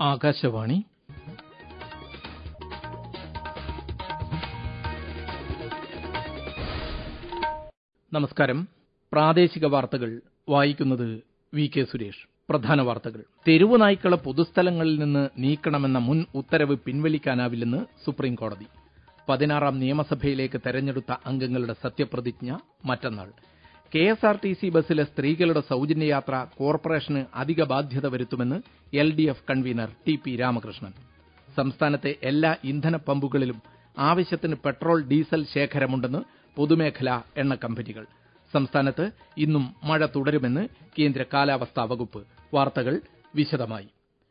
ആകാശവാണി നമസ്കാരം പ്രാദേശിക വാർത്തകൾ വായിക്കുന്നത് വി കെ സുരേഷ് പ്രധാന വാർത്തകൾ തെരുവു നായ്ക്കളെ പൊതുസ്ഥലങ്ങളിൽ നിന്ന് നീക്കണമെന്ന മുൻ ഉത്തരവ് പിൻവലിക്കാനാവില്ലെന്ന് സുപ്രീം കോടതി പതിനാറാം നിയമസഭയിലേക്ക് തെരഞ്ഞെടുത്ത അംഗങ്ങളുടെ സത്യപ്രതിജ്ഞ മറ്റന്നാൾ K S R T C ബസ്സിലെ സ്ത്രീകളുടെ സൌജന്യ യാത്ര കോർപ്പറേഷന് അധിക ബാധ്യത വരുത്തുമെന്ന് L D F convener T P Ramakrishnan സംസ്ഥാനത്തെ എല്ലാ ഇന്ധന പമ്പുകളിലും ആവശ്യത്തിന് പെട്രോൾ ഡീസൽ ശേഖരമുണ്ടെന്ന് പൊതുമേഖലാ എണ്ണ കമ്പനികൾ സംസ്ഥാനത്ത് ഇന്നും മഴ തുടരുമെന്ന് കേന്ദ്ര കാലാവസ്ഥാ വകുപ്പ് വാർത്തകൾ വിശദമായി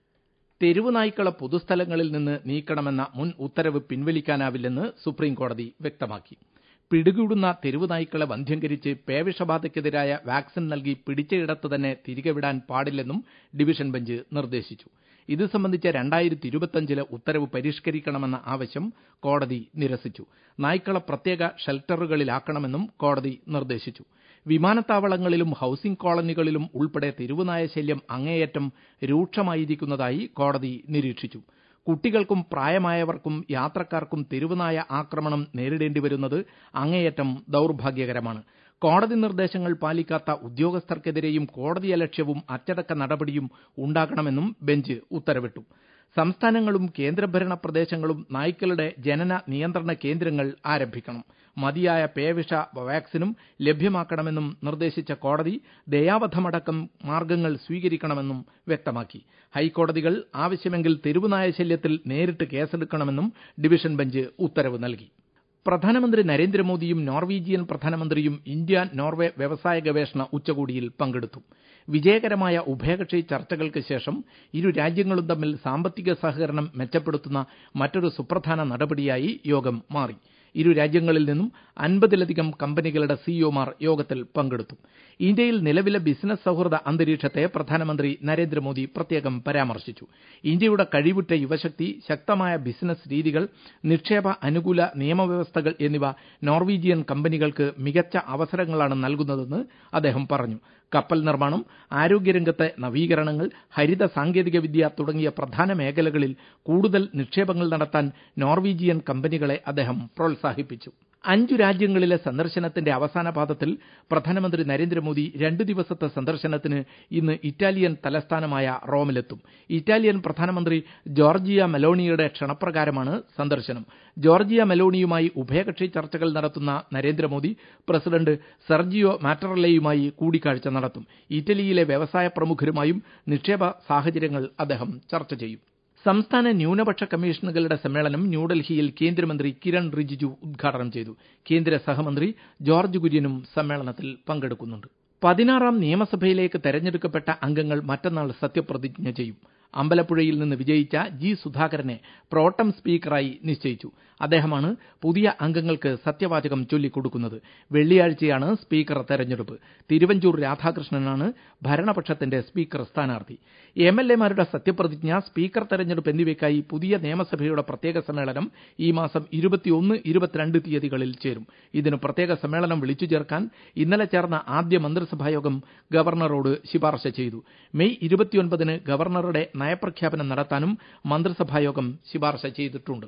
തെരുവു നായ്ക്കളെ പൊതുസ്ഥലങ്ങളിൽ നിന്ന് നീക്കണമെന്ന മുൻ ഉത്തരവ് പിൻവലിക്കാനാവില്ലെന്ന് സുപ്രീം കോടതി വ്യക്തമാക്കി പിടികൂടുന്ന തെരുവു നായ്ക്കളെ വന്ധ്യംകരിച്ച് പേവിഷബാധയ്ക്കെതിരായ വാക്സിൻ നൽകി പിടിച്ചയിടത്ത് തന്നെ തിരികെ വിടാൻ പാടില്ലെന്നും ഡിവിഷൻ ബെഞ്ച് നിർദ്ദേശിച്ചു ഇത് സംബന്ധിച്ച രണ്ടായിരത്തി ഇരുപത്തിയഞ്ചിലെ ഉത്തരവ് പരിഷ്കരിക്കണമെന്ന ആവശ്യം കോടതി നിരസിച്ചു നായ്ക്കളെ പ്രത്യേക ഷെൽട്ടറുകളിലാക്കണമെന്നും കോടതി നിർദ്ദേശിച്ചു വിമാനത്താവളങ്ങളിലും ഹൌസിംഗ് കോളനികളിലും ഉൾപ്പെടെ തെരുവുനായ ശല്യം അങ്ങേയറ്റം രൂക്ഷമായിരിക്കുന്നതായി കോടതി നിരീക്ഷിച്ചു കുട്ടികൾക്കും പ്രായമായവർക്കും യാത്രക്കാർക്കും തെരുവുനായ ആക്രമണം നേരിടേണ്ടി വരുന്നത് അങ്ങേയറ്റം ദൌർഭാഗ്യകരമാണ് കോടതി നിർദ്ദേശങ്ങൾ പാലിക്കാത്ത ഉദ്യോഗസ്ഥർക്കെതിരെയും കോടതിയലക്ഷ്യവും അച്ചടക്ക നടപടിയും ഉണ്ടാകണമെന്നും ബെഞ്ച് ഉത്തരവിട്ടു സംസ്ഥാനങ്ങളും കേന്ദ്രഭരണ പ്രദേശങ്ങളും നായ്ക്കളുടെ ജനന നിയന്ത്രണ കേന്ദ്രങ്ങൾ ആരംഭിക്കണം മതിയായ പേവിഷ വാക്സിനും ലഭ്യമാക്കണമെന്നും നിർദ്ദേശിച്ച കോടതി ദയാവധമടക്കം മാർഗ്ഗങ്ങൾ സ്വീകരിക്കണമെന്നും വ്യക്തമാക്കി ഹൈക്കോടതികൾ ആവശ്യമെങ്കിൽ തെരുവുനായ ശല്യത്തിൽ നേരിട്ട് കേസെടുക്കണമെന്നും ഡിവിഷൻ ബെഞ്ച് ഉത്തരവ് നൽകി പ്രധാനമന്ത്രി നരേന്ദ്രമോദിയും നോർവീജിയൻ പ്രധാനമന്ത്രിയും ഇന്ത്യ നോർവെ വ്യവസായ ഗവേഷണ ഉച്ചകോടിയിൽ പങ്കെടുത്തു വിജയകരമായ ഉഭയകക്ഷി ചർച്ചകൾക്ക് ശേഷം ഇരു രാജ്യങ്ങളും തമ്മിൽ സാമ്പത്തിക സഹകരണം മെച്ചപ്പെടുത്തുന്ന മറ്റൊരു സുപ്രധാന നടപടിയായി യോഗം മാറി ഇരു രാജ്യങ്ങളിൽ നിന്നും അൻപതിലധികം കമ്പനികളുടെ സിഇഒമാർ യോഗത്തിൽ പങ്കെടുത്തു ഇന്ത്യയിൽ നിലവിലെ ബിസിനസ് സൌഹൃദ അന്തരീക്ഷത്തെ പ്രധാനമന്ത്രി നരേന്ദ്രമോദി പ്രത്യേകം പരാമർശിച്ചു ഇന്ത്യയുടെ കഴിവുറ്റ യുവശക്തി ശക്തമായ ബിസിനസ് രീതികൾ നിക്ഷേപ അനുകൂല നിയമവ്യവസ്ഥകൾ എന്നിവ നോർവീജിയൻ കമ്പനികൾക്ക് മികച്ച അവസരങ്ങളാണ് നൽകുന്നതെന്ന് അദ്ദേഹം പറഞ്ഞു കപ്പൽ നിർമ്മാണം ആരോഗ്യരംഗത്തെ നവീകരണങ്ങൾ ഹരിത സാങ്കേതികവിദ്യ തുടങ്ങിയ പ്രധാന മേഖലകളിൽ കൂടുതൽ നിക്ഷേപങ്ങൾ നടത്താൻ നോർവീജിയൻ കമ്പനികളെ അദ്ദേഹം പ്രോത്സാഹിപ്പിച്ചു അഞ്ചു രാജ്യങ്ങളിലെ സന്ദർശനത്തിന്റെ അവസാന പാദത്തിൽ പ്രധാനമന്ത്രി നരേന്ദ്രമോദി രണ്ടു ദിവസത്തെ സന്ദർശനത്തിന് ഇന്ന് ഇറ്റാലിയൻ തലസ്ഥാനമായ റോമിലെത്തും ഇറ്റാലിയൻ പ്രധാനമന്ത്രി ജോർജിയ മെലോണിയുടെ ക്ഷണപ്രകാരമാണ് സന്ദർശനം ജോർജിയ മെലോണിയുമായി ഉഭയകക്ഷി ചർച്ചകൾ നടത്തുന്ന നരേന്ദ്രമോദി പ്രസിഡന്റ് സെർജിയോ മാറ്ററല്ലയുമായി കൂടിക്കാഴ്ച നടത്തും ഇറ്റലിയിലെ വ്യവസായ പ്രമുഖരുമായും നിക്ഷേപ സാഹചര്യങ്ങൾ അദ്ദേഹം ചർച്ച ചെയ്യും സംസ്ഥാന ന്യൂനപക്ഷ കമ്മീഷനുകളുടെ സമ്മേളനം ന്യൂഡൽഹിയിൽ കേന്ദ്രമന്ത്രി കിരൺ റിജിജു ഉദ്ഘാടനം ചെയ്തു കേന്ദ്ര സഹമന്ത്രി ജോർജ് കുര്യനും സമ്മേളനത്തിൽ പങ്കെടുക്കുന്നുണ്ട് പതിനാറാം നിയമസഭയിലേക്ക് തെരഞ്ഞെടുക്കപ്പെട്ട അംഗങ്ങൾ മറ്റന്നാൾ സത്യപ്രതിജ്ഞ ചെയ്യും അമ്പലപ്പുഴയിൽ നിന്ന് വിജയിച്ച ജി സുധാകരനെ പ്രോട്ടം സ്പീക്കറായി നിശ്ചയിച്ചു അദ്ദേഹമാണ് പുതിയ അംഗങ്ങൾക്ക് സത്യവാചകം ചൊല്ലിക്കൊടുക്കുന്നത് വെള്ളിയാഴ്ചയാണ് സ്പീക്കർ തെരഞ്ഞെടുപ്പ് തിരുവഞ്ചൂർ രാധാകൃഷ്ണനാണ് ഭരണപക്ഷത്തിന്റെ സ്പീക്കർ സ്ഥാനാർത്ഥി എം എൽ എമാരുടെ സത്യപ്രതിജ്ഞ സ്പീക്കർ തെരഞ്ഞെടുപ്പ് എന്നിവയ്ക്കായി പുതിയ നിയമസഭയുടെ പ്രത്യേക സമ്മേളനം ഈ മാസം ഇരുപത്തിയൊന്ന് ഇരുപത്തിരണ്ട് തീയതികളിൽ ചേരും ഇതിന് പ്രത്യേക സമ്മേളനം വിളിച്ചു ചേർക്കാൻ ഇന്നലെ ചേർന്ന ആദ്യ മന്ത്രിസഭായോഗം ഗവർണറോട് ശുപാർശ ചെയ്തു മെയ് ഇരുപത്തിയൊൻപതിന് ഗവർണറുടെ നയപ്രഖ്യാപനം നടത്താനും മന്ത്രിസഭായോഗം ശുപാർശ ചെയ്തിട്ടുണ്ട്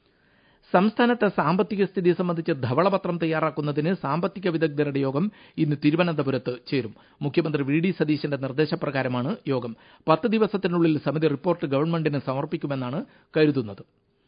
സംസ്ഥാനത്തെ സാമ്പത്തിക സ്ഥിതി സംബന്ധിച്ച് ധവളപത്രം തയ്യാറാക്കുന്നതിന് സാമ്പത്തിക വിദഗ്ധരുടെ യോഗം ഇന്ന് തിരുവനന്തപുരത്ത് ചേരും മുഖ്യമന്ത്രി വി ഡി സതീശന്റെ നിർദ്ദേശപ്രകാരമാണ് യോഗം പത്ത് ദിവസത്തിനുള്ളിൽ സമിതി റിപ്പോർട്ട് ഗവൺമെന്റിന് സമർപ്പിക്കുമെന്നാണ് കരുതുന്നത്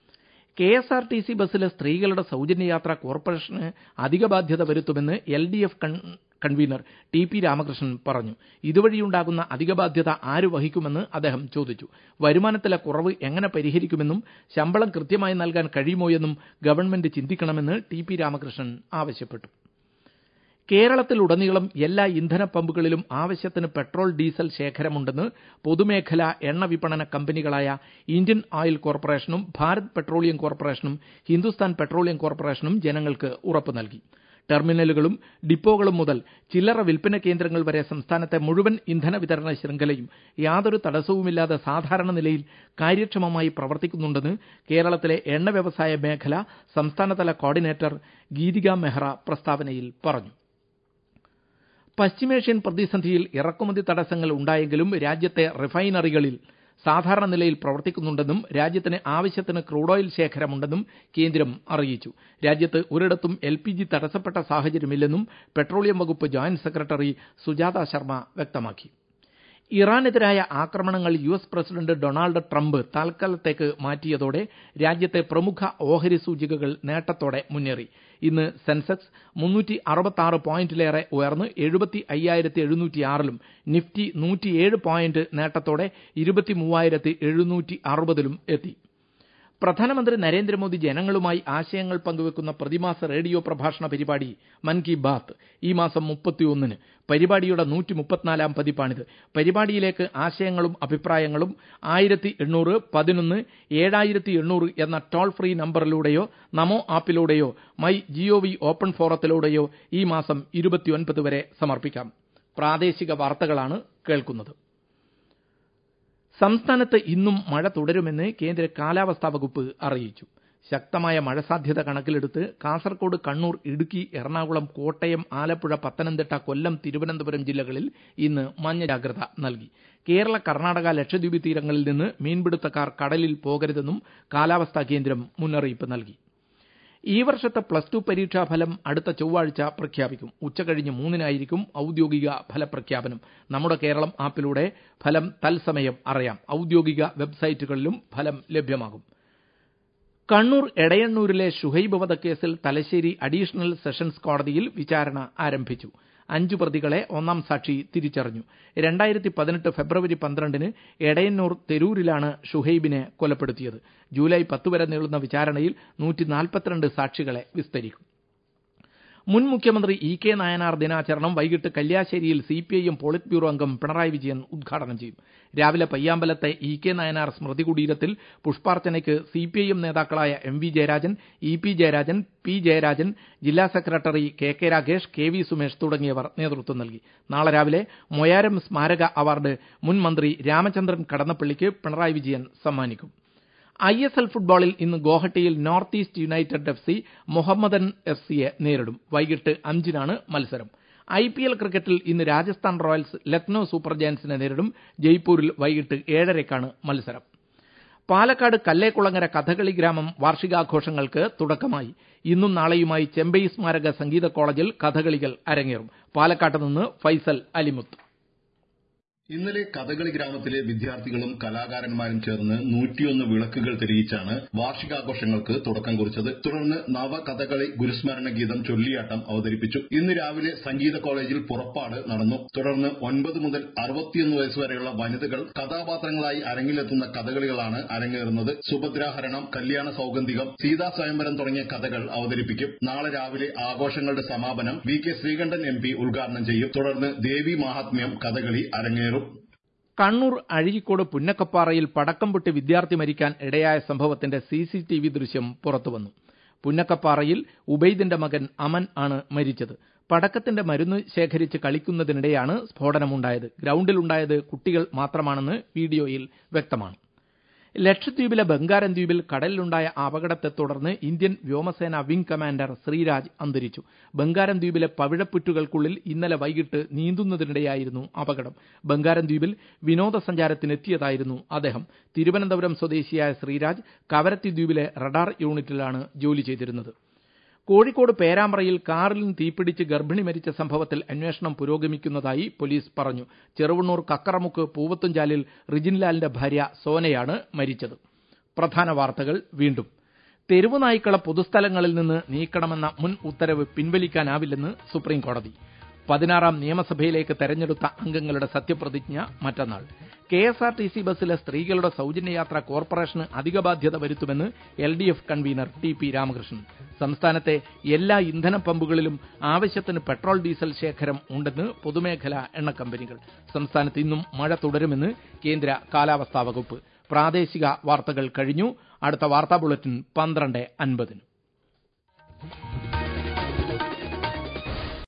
K S R T C ബസ്സിലെ സ്ത്രീകളുടെ സൌജന്യ യാത്ര കോർപ്പറേഷന് അധിക ബാധ്യത വരുത്തുമെന്ന് L D F convener T P Ramakrishnan പറഞ്ഞു ഇതുവഴിയുണ്ടാകുന്ന അധിക ബാധ്യത ആര് വഹിക്കുമെന്ന് അദ്ദേഹം ചോദിച്ചു വരുമാനത്തിലെ കുറവ് എങ്ങനെ പരിഹരിക്കുമെന്നും ശമ്പളം കൃത്യമായി നൽകാൻ കഴിയുമോയെന്നും ഗവൺമെന്റ് ചിന്തിക്കണമെന്ന് ടി പി രാമകൃഷ്ണൻ ആവശ്യപ്പെട്ടു കേരളത്തിലുടനീളം എല്ലാ ഇന്ധന പമ്പുകളിലും ആവശ്യത്തിന് പെട്രോൾ ഡീസൽ ശേഖരമുണ്ടെന്ന് പൊതുമേഖലാ എണ്ണ വിപണന കമ്പനികളായ ഇന്ത്യൻ ഓയിൽ കോർപ്പറേഷനും ഭാരത് പെട്രോളിയം കോർപ്പറേഷനും ഹിന്ദുസ്ഥാൻ പെട്രോളിയം കോർപ്പറേഷനും ജനങ്ങൾക്ക് ഉറപ്പ് നൽകി ടെർമിനലുകളും ഡിപ്പോകളും മുതൽ ചില്ലറ വിൽപ്പന കേന്ദ്രങ്ങൾ വരെ സംസ്ഥാനത്തെ മുഴുവൻ ഇന്ധന വിതരണ ശൃംഖലയും യാതൊരു തടസ്സവുമില്ലാതെ സാധാരണ നിലയിൽ കാര്യക്ഷമമായി പ്രവർത്തിക്കുന്നുണ്ടെന്ന് കേരളത്തിലെ എണ്ണ വ്യവസായ മേഖല സംസ്ഥാനതല കോർഡിനേറ്റർ ഗീതിക മെഹ്റ പ്രസ്താവനയിൽ പറഞ്ഞു പശ്ചിമേഷ്യൻ പ്രതിസന്ധിയിൽ ഇറക്കുമതി തടസ്സങ്ങൾ ഉണ്ടായെങ്കിലും രാജ്യത്തെ റിഫൈനറികളിൽ സാധാരണ നിലയിൽ പ്രവർത്തിക്കുന്നുണ്ടെന്നും രാജ്യത്തിന് ആവശ്യത്തിന് ക്രൂഡ് ഓയിൽ ശേഖരമുണ്ടെന്നും കേന്ദ്രം അറിയിച്ചു രാജ്യത്ത് ഒരിടത്തും എൽ പി ജി തടസ്സപ്പെട്ട സാഹചര്യമില്ലെന്നും പെട്രോളിയം വകുപ്പ് ജോയിന്റ് സെക്രട്ടറി സുജാത ശർമ്മ വ്യക്തമാക്കി ഇറാനെതിരായ ആക്രമണങ്ങൾ U S president Donald Trump തൽക്കാലത്തേക്ക് മാറ്റിയതോടെ രാജ്യത്തെ പ്രമുഖ ഓഹരി സൂചികകൾ നേട്ടത്തോടെ മുന്നേറി ഇന്ന് സെൻസെക്സ് മുന്നൂറ്റി അറുപത്തി പോയിന്റിലേറെ ഉയർന്ന് എഴുപത്തി അയ്യായിരത്തി എഴുന്നൂറ്റിയാറിലും നിഫ്റ്റി നൂറ്റിയേഴ് പോയിന്റ് നേട്ടത്തോടെ ഇരുപത്തി മൂവായിരത്തി എഴുന്നൂറ്റി അറുപതിലും എത്തി പ്രധാനമന്ത്രി നരേന്ദ്രമോദി ജനങ്ങളുമായി ആശയങ്ങൾ പങ്കുവെക്കുന്ന പ്രതിമാസ റേഡിയോ പ്രഭാഷണ പരിപാടി മൻ കി ബാത്ത് ഈ മാസം മുപ്പത്തിയൊന്നിന് പരിപാടിയുടെ നൂറ്റി മുപ്പത്തിനാലാം പതിപ്പാണിത് പരിപാടിയിലേക്ക് ആശയങ്ങളും അഭിപ്രായങ്ങളും ആയിരത്തി എണ്ണൂറ് പതിനൊന്ന് ഏഴായിരത്തി എണ്ണൂറ് എന്ന ടോൾ ഫ്രീ നമ്പറിലൂടെയോ നമോ ആപ്പിലൂടെയോ മൈ ജിഒവി ഓപ്പൺ ഫോറത്തിലൂടെയോ ഈ മാസം ഇരുപത്തിയൊൻപത് വരെ സമർപ്പിക്കാം പ്രാദേശിക വാർത്തകളാണ് കേൾക്കുന്നത് സംസ്ഥാനത്ത് ഇന്നും മഴ തുടരുമെന്ന് കേന്ദ്ര കാലാവസ്ഥാ വകുപ്പ് അറിയിച്ചു ശക്തമായ മഴ സാധ്യത കണക്കിലെടുത്ത് കാസർകോട് കണ്ണൂർ ഇടുക്കി എറണാകുളം കോട്ടയം ആലപ്പുഴ പത്തനംതിട്ട കൊല്ലം തിരുവനന്തപുരം ജില്ലകളിൽ ഇന്ന് മഞ്ഞ ജാഗ്രത നൽകി കേരള കർണാടക ലക്ഷദ്വീപ് തീരങ്ങളിൽ നിന്ന് മീൻപിടുത്തക്കാർ കടലിൽ പോകരുതെന്നും കാലാവസ്ഥാ കേന്ദ്രം മുന്നറിയിപ്പ് നൽകി ഈ വർഷത്തെ പ്ലസ് ടു പരീക്ഷാ ഫലം അടുത്ത ചൊവ്വാഴ്ച പ്രഖ്യാപിക്കും ഉച്ചകഴിഞ്ഞ് മൂന്നിനായിരിക്കും ഔദ്യോഗിക ഫലപ്രഖ്യാപനം നമ്മുടെ കേരളം ആപ്പിലൂടെ ഫലം തത്സമയം അറിയാം ഔദ്യോഗിക വെബ്സൈറ്റുകളിലും ഫലം ലഭ്യമാകും കണ്ണൂർ എടയണ്ണൂരിലെ ഷുഹൈബ് വധക്കേസിൽ തലശ്ശേരി അഡീഷണൽ സെഷൻസ് കോടതിയിൽ വിചാരണ ആരംഭിച്ചു അഞ്ചു പ്രതികളെ ഒന്നാം സാക്ഷി തിരിച്ചറിഞ്ഞു രണ്ടായിരത്തി പതിനെട്ട് ഫെബ്രുവരി പന്ത്രണ്ടിന് എടയന്നൂർ തെരൂരിലാണ് ഷുഹൈബിനെ കൊലപ്പെടുത്തിയത് ജൂലൈ പത്ത് വരെ നീളുന്ന വിചാരണയിൽ നൂറ്റി നാൽപ്പത്തിരണ്ട് സാക്ഷികളെ വിസ്തരിക്കും മുൻ മുഖ്യമന്ത്രി ഇ കെ നായനാർ ദിനാചരണം വൈകിട്ട് കല്യാശ്ശേരിയിൽ സിപിഐഎം പോളിറ്റ് ബ്യൂറോ അംഗം പിണറായി വിജയൻ ഉദ്ഘാടനം ചെയ്യും രാവിലെ പയ്യാമ്പലത്തെ ഇ കെ നായനാർ സ്മൃതി കുടീരത്തിൽ പുഷ്പാർച്ചനയ്ക്ക് സിപിഐഎം നേതാക്കളായ M V Jayarajan E P Jayarajan P Jayarajan ജില്ലാ secretary K K Ragesh K V Sumesh തുടങ്ങിയവർ നേതൃത്വം നൽകി നാളെ രാവിലെ മൊയാരം സ്മാരക അവാർഡ് മുൻ മന്ത്രി രാമചന്ദ്രൻ കടന്നപ്പള്ളിക്ക് പിണറായി വിജയൻ സമ്മാനിക്കും ഐ എസ് എൽ ഫുട്ബോളിൽ ഇന്ന് ഗോഹട്ടിയിൽ North East United F C Mohammedan F സിയെ നേരിടും വൈകിട്ട് അഞ്ചിനാണ് മത്സരം ഐ പി എൽ ക്രിക്കറ്റിൽ ഇന്ന് രാജസ്ഥാൻ റോയൽസ് ലക്നൌ സൂപ്പർ ജയൻസിനെ നേരിടും ജയ്പൂരിൽ വൈകിട്ട് ഏഴരയ്ക്കാണ് മത്സരം പാലക്കാട് കല്ലേക്കുളങ്ങര കഥകളി ഗ്രാമം വാർഷികാഘോഷങ്ങൾക്ക് തുടക്കമായി ഇന്നും നാളെയുമായി ചെമ്പൈ സ്മാരക സംഗീത കോളേജിൽ കഥകളികൾ അരങ്ങേറും പാലക്കാട്ട് നിന്ന് ഫൈസൽ അലിമുത്ത് ഇന്നലെ കഥകളി ഗ്രാമത്തിലെ വിദ്യാർത്ഥികളും കലാകാരന്മാരും ചേർന്ന് നൂറ്റിയൊന്ന് വിളക്കുകൾ തെളിയിച്ചാണ് വാർഷികാഘോഷങ്ങൾക്ക് തുടക്കം കുറിച്ചത് തുടർന്ന് നവകഥകളി ഗുരുസ്മരണ ഗീതം ചൊല്ലിയാട്ടം അവതരിപ്പിച്ചു ഇന്ന് രാവിലെ സംഗീത കോളേജിൽ പുറപ്പാട് നടന്നു തുടർന്ന് ഒൻപത് മുതൽ അറുപത്തിയൊന്ന് വയസ്സ് വരെയുള്ള വനിതകൾ കഥാപാത്രങ്ങളായി അരങ്ങിലെത്തുന്ന കഥകളികളാണ് അരങ്ങേറുന്നത് സുഭദ്രാഹരണം കല്യാണ സൗഗന്ധികം സീതാ സ്വയംവരം തുടങ്ങിയ കഥകൾ അവതരിപ്പിക്കും നാളെ രാവിലെ ആഘോഷങ്ങളുടെ സമാപനം V K Sreekandan M P ഉദ്ഘാടനം ചെയ്യും തുടർന്ന് ദേവി മാഹാത്മ്യം കഥകളി അരങ്ങേറും കണ്ണൂർ അഴീക്കോട് പുന്നക്കപ്പാറയിൽ പടക്കം പൊട്ടി വിദ്യാർത്ഥി മരിക്കാൻ ഇടയായ സംഭവത്തിന്റെ സിസിടിവി ദൃശ്യം പുറത്തുവന്നു പുന്നക്കപ്പാറയിൽ ഉബൈദിന്റെ മകൻ അമൻ ആണ് മരിച്ചത് പടക്കത്തിന്റെ മരുന്ന് ശേഖരിച്ച് കളിക്കുന്നതിനിടെയാണ് സ്ഫോടനമുണ്ടായത് ഗ്രൌണ്ടിലുണ്ടായത് കുട്ടികൾ മാത്രമാണെന്ന് വീഡിയോയിൽ വ്യക്തമാണ് ലക്ഷദ്വീപിലെ ബംഗാരം ദ്വീപിൽ കടലിലുണ്ടായ അപകടത്തെ തുടർന്ന് ഇന്ത്യൻ വ്യോമസേന വിംഗ് കമാൻഡർ ശ്രീരാജ് അന്തരിച്ചു ബംഗാരം ദ്വീപിലെ പവിഴപ്പുറ്റുകൾക്കുള്ളിൽ ഇന്നലെ വൈകിട്ട് നീന്തുന്നതിനിടെയായിരുന്നു അപകടം ബംഗാരം ദ്വീപിൽ വിനോദസഞ്ചാരത്തിനെത്തിയതായിരുന്നു അദ്ദേഹം തിരുവനന്തപുരം സ്വദേശിയായ ശ്രീരാജ് കവരത്തി ദ്വീപിലെ റഡാർ യൂണിറ്റിലാണ് ജോലി ചെയ്തിരുന്നത് കോഴിക്കോട് പേരാമ്പ്രയിൽ കാറിൽ നിന്ന് തീപിടിച്ച് ഗർഭിണി മരിച്ച സംഭവത്തിൽ അന്വേഷണം പുരോഗമിക്കുന്നതായി പോലീസ് പറഞ്ഞു ചെറുവണ്ണൂർ കക്കറമുക്ക് പൂവത്തുംചാലിൽ റിജിൻലാലിന്റെ ഭാര്യ സോനയാണ് മരിച്ചത് പ്രധാന വാർത്തകൾ വീണ്ടും തെരുവ് നായ്ക്കളെ പൊതുസ്ഥലങ്ങളിൽ നിന്ന് നീക്കണമെന്ന മുൻ ഉത്തരവ് പിൻവലിക്കാനാവില്ലെന്ന് സുപ്രീം കോടതി പതിനാറാം നിയമസഭയിലേക്ക് തെരഞ്ഞെടുത്ത അംഗങ്ങളുടെ സത്യപ്രതിജ്ഞ മറ്റന്നാൾ K S R T C ബസ്സിലെ സ്ത്രീകളുടെ സൌജന്യയാത്ര കോർപ്പറേഷന് അധിക ബാധ്യത വരുത്തുമെന്ന് L D F convener T P Ramakrishnan സംസ്ഥാനത്തെ എല്ലാ ഇന്ധന പമ്പുകളിലും ആവശ്യത്തിന് പെട്രോൾ ഡീസൽ ശേഖരം ഉണ്ടെന്ന് പൊതുമേഖലാ എണ്ണ കമ്പനികൾ സംസ്ഥാനത്ത് ഇന്നും മഴ തുടരുമെന്ന് കേന്ദ്ര കാലാവസ്ഥാ വകുപ്പ് പ്രാദേശിക വാർത്തകൾ കഴിഞ്ഞു അടുത്ത വാർത്താ ബുള്ളറ്റിൻ പന്ത്രണ്ട് അൻപതിന്